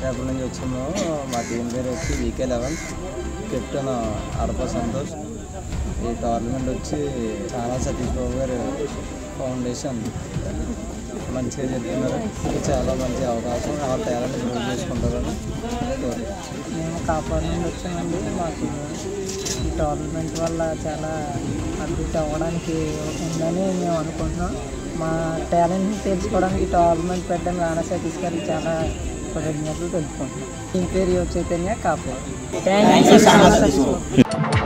రేపటి నుంచి వచ్చాము మా టీం పేరు వచ్చి VK eleven captain Adapa Santosh ఈ టోర్నమెంట్ వచ్చి చాలా సతీష్ బాబు గారు ఫౌండేషన్ మంచిగా చెప్తున్నారు ఇది చాలా మంచి అవకాశం ఆ టాలెంట్ ప్రూవ్ చేసుకుంటారని కోరుకుంటున్నాను. మేము కాపాడు నుండి వచ్చామండి మాకు ఈ టోర్నమెంట్ వల్ల చాలా అభివృద్ధి అవ్వడానికి ఉందని మేము అనుకుంటున్నాం మా టాలెంట్ని తెలుసుకోవడానికి ఈ టోర్నమెంట్ పెట్టడం రాణా సతీష్ గారికి చాలా కృతజ్ఞతలు తెలుపుకుంటున్నాం దీని పేరు యువ చైతన్య కాపాడు థ్యాంక్ యూ